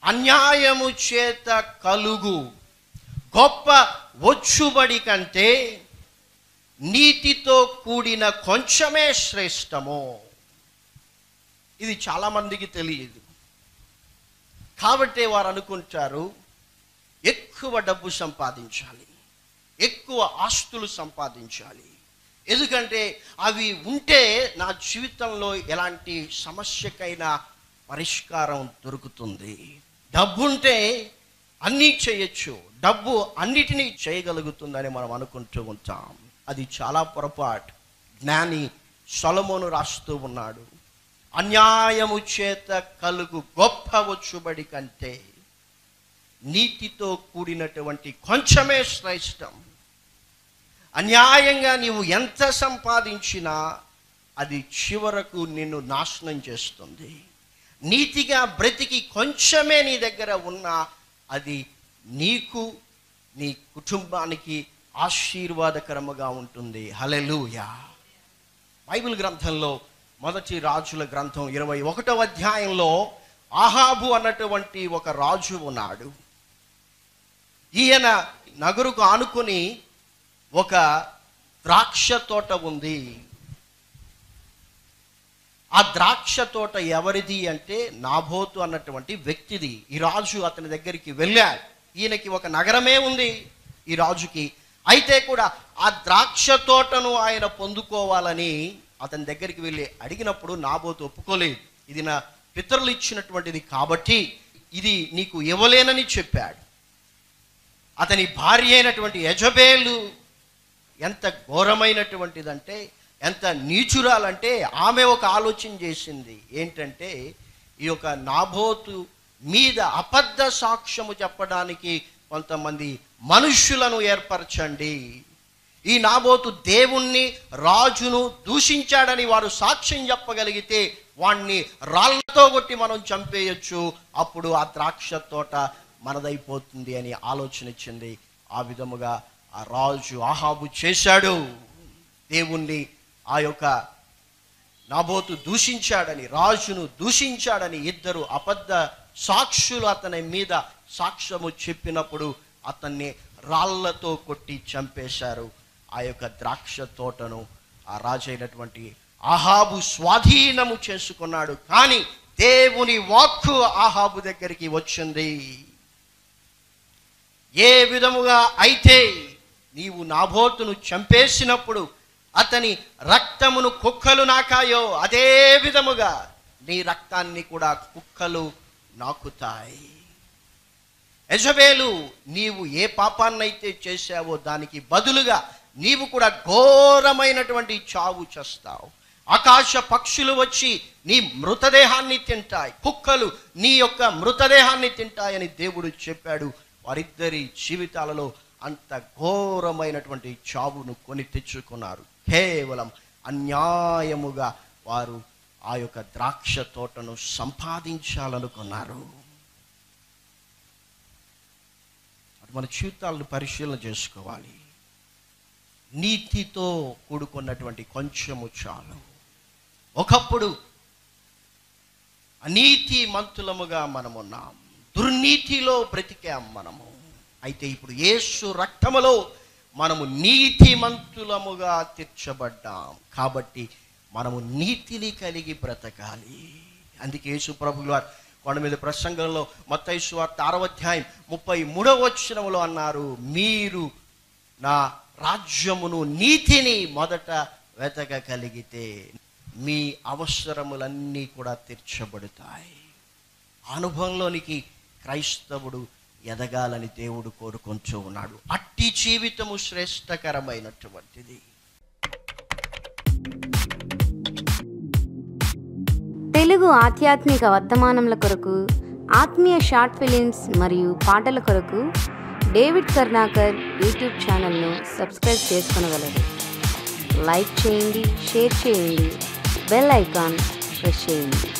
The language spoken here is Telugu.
అన్యాయము చేత కలుగు గొప్ప వచ్చుబడి కంటే నీతితో కూడిన కొంచెమే శ్రేష్టము ఇది చాలామందికి తెలియదు కాబట్టి వారు అనుకుంటారు ఎక్కువ డబ్బు సంపాదించాలి ఎక్కువ ఆస్తులు సంపాదించాలి ఎందుకంటే అవి ఉంటే నా జీవితంలో ఎలాంటి సమస్యకైనా పరిష్కారం దొరుకుతుంది డబ్బుంటే అన్నీ చేయొచ్చు డబ్బు అన్నిటినీ చేయగలుగుతుందని మనం అనుకుంటూ ఉంటాం అది చాలా పొరపాటు జ్ఞాని సొలమోను రాస్తూ ఉన్నాడు అన్యాయము చేత కలుగు గొప్ప వచ్చుబడి కంటే నీతితో కూడినటువంటి కొంచెమే శ్రేష్టం అన్యాయంగా నీవు ఎంత సంపాదించినా అది చివరకు నిన్ను నాశనం చేస్తుంది నీతిగా బ్రతికి కొంచెమే నీ దగ్గర ఉన్నా అది నీకు నీ కుటుంబానికి ఆశీర్వాదకరముగా ఉంటుంది హలెలూయా బైబిల్ గ్రంథంలో మొదటి రాజుల గ్రంథం ఇరవై ఒకటవ అధ్యాయంలో ఆహాబు అన్నటువంటి ఒక రాజు ఉన్నాడు ఈయన నగరుకు ఆనుకొని ఒక ద్రాక్ష తోట ఉంది ఆ ద్రాక్ష తోట ఎవరిది అంటే నాబోతు అన్నటువంటి వ్యక్తిది ఈ రాజు అతని దగ్గరికి వెళ్ళాడు ఈయనకి ఒక నగరమే ఉంది ఈ రాజుకి అయితే కూడా ఆ ద్రాక్ష తోటను ఆయన పొందుకోవాలని అతని దగ్గరికి వెళ్ళి అడిగినప్పుడు నాబోతు ఒప్పుకోలేదు ఇది నా పితరులు ఇచ్చినటువంటిది కాబట్టి ఇది నీకు ఇవ్వలేనని చెప్పాడు అతని భార్య అయినటువంటి యజబేలు ఎంత ఘోరమైనటువంటిదంటే ఎంత నీచురాలంటే ఆమె ఒక ఆలోచన చేసింది ఏంటంటే ఈ యొక్క నాబోతు మీద అబద్ధ సాక్ష్యము చెప్పడానికి కొంతమంది మనుష్యులను ఏర్పరచండి ఈ నాబోతు దేవుణ్ణి రాజును దూషించాడని వారు సాక్ష్యం చెప్పగలిగితే వాణ్ణి రాళ్లతో కొట్టి మనం చంపేయొచ్చు అప్పుడు ఆ ద్రాక్ష తోట మనదైపోతుంది అని ఆలోచన ఇచ్చింది ఆ విధముగా ఆ రాజు ఆహాబు చేశాడు దేవుణ్ణి ఆ యొక్క నాబోతు దూషించాడని రాజును దూషించాడని ఇద్దరు అబద్ధ సాక్షులు అతని మీద సాక్ష్యము చెప్పినప్పుడు అతన్ని రాళ్లతో కొట్టి చంపేశారు ఆ యొక్క ద్రాక్ష తోటను ఆ రాజైనటువంటి ఆహాబు స్వాధీనము చేసుకున్నాడు కానీ దేవుని వాక్కు ఆహాబు దగ్గరికి వచ్చింది ఏ విధముగా అయితే నీవు నాబోతును చంపేసినప్పుడు అతని రక్తమును కుక్కలు నాకాయో అదే విధముగా నీ రక్తాన్ని కూడా కుక్కలు నాకుతాయి యజబేలు నీవు ఏ పాపాన్నైతే చేశావో దానికి బదులుగా నీవు కూడా ఘోరమైనటువంటి చావు చేస్తావు ఆకాశ పక్షులు వచ్చి నీ మృతదేహాన్ని తింటాయి కుక్కలు నీ యొక్క మృతదేహాన్ని తింటాయని దేవుడు చెప్పాడు వారిద్దరి జీవితాలలో అంత ఘోరమైనటువంటి చావును కొని తెచ్చుకున్నారు కేవలం అన్యాయముగా వారు ఆ యొక్క ద్రాక్ష తోటను సంపాదించాలనుకున్నారు అటు మన జీవితాలను పరిశీలన చేసుకోవాలి నీతితో కూడుకున్నటువంటి కొంచెము చాలు ఒకప్పుడు అనీతి మంతులముగా మనమున్నాం దుర్నీతిలో బ్రతికాం మనము అయితే ఇప్పుడు యేసు రక్తములో మనము నీతిమంతులముగా తీర్చబడ్డాం కాబట్టి మనము నీతిని కలిగి బ్రతకాలి అందుకే యేసు ప్రభులు వారు కొండ మీద ప్రసంగంలో మత్తయి సువార్త ఆరవ అధ్యాయం ముప్పై మూడవ వచనములో అన్నారు మీరు నా రాజ్యమును నీతిని మొదట వెతకగలిగితే మీ అవసరములన్నీ కూడా తీర్చబడతాయి ఆ అనుభవంలోనికి క్రైస్తవుడు ఎదగాలని దేవుడు కోరుకుంటూ ఉన్నాడు అట్టి జీవితము శ్రేష్టకరమైనటువంటిది తెలుగు ఆధ్యాత్మిక వర్తమానముల కొరకు ఆత్మీయ షార్ట్ ఫిలిమ్స్ మరియు పాటల కొరకు డేవిడ్ కర్ణాకర్ యూట్యూబ్ ఛానల్ను సబ్స్క్రైబ్ చేసుకొనగలరు లైక్ చేయండి షేర్ చేయండి బెల్ ఐకాన్ ప్రెస్ చేయండి